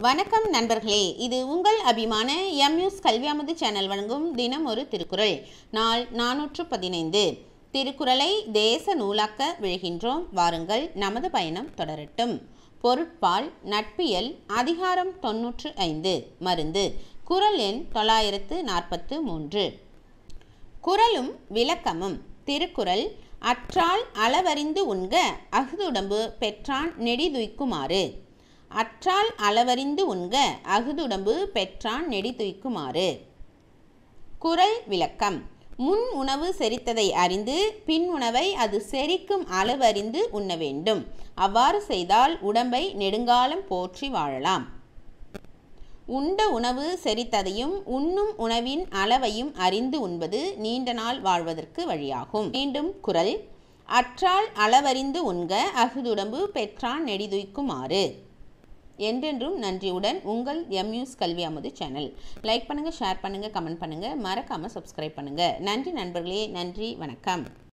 வணக்கம் நண்பர்களே இது உங்கள் அபிமான எம்யூஸ் கல்வியாமது சேனல் வழங்கும் தினம் ஒரு திருக்குறள் நாள் நானூற்று பதினைந்து திருக்குறளை தேச நூலாக்க விழுகின்றோம் வாருங்கள் நமது பயணம் தொடரட்டும் பொருட்பால் நட்பியல் அதிகாரம் தொன்னூற்று ஐந்து மருந்து குறள் எண் தொள்ளாயிரத்து நாற்பத்து மூன்று குறளும் விளக்கமும் திருக்குறள் அற்றால் அளவறிந்து உண்க அஃதுடம்பு பெற்றான் நெடிதுய்க்குமாறு அற்றால் அளவறிந்து உண்க அகுதுடம்பு பெற்றான் நெடிதுய்க்குமாறு குறள் விளக்கம் முன் உணவு செரித்ததை அறிந்து பின் உணவை அது செரிக்கும் அளவறிந்து உண்ண வேண்டும் அவ்வாறு செய்தால் உடம்பை நெடுங்காலம் போற்றி வாழலாம் உண்ட உணவு செரித்ததையும் உண்ணும் உணவின் அளவையும் அறிந்து உண்பது நீண்ட நாள் வாழ்வதற்கு வழியாகும் மீண்டும் குறள் அற்றால் அளவறிந்து உண்க அகுதுடம்பு பெற்றான் நெடிதுய்க்குமாறு என்றென்றும் நன்றியுடன் உங்கள் எம்யூஸ் கல்வி அமுது சேனல் லைக் பண்ணுங்கள் ஷேர் பண்ணுங்கள் கமெண்ட் பண்ணுங்கள் மறக்காமல் சப்ஸ்கிரைப் பண்ணுங்கள் நன்றி நண்பர்களே நன்றி வணக்கம்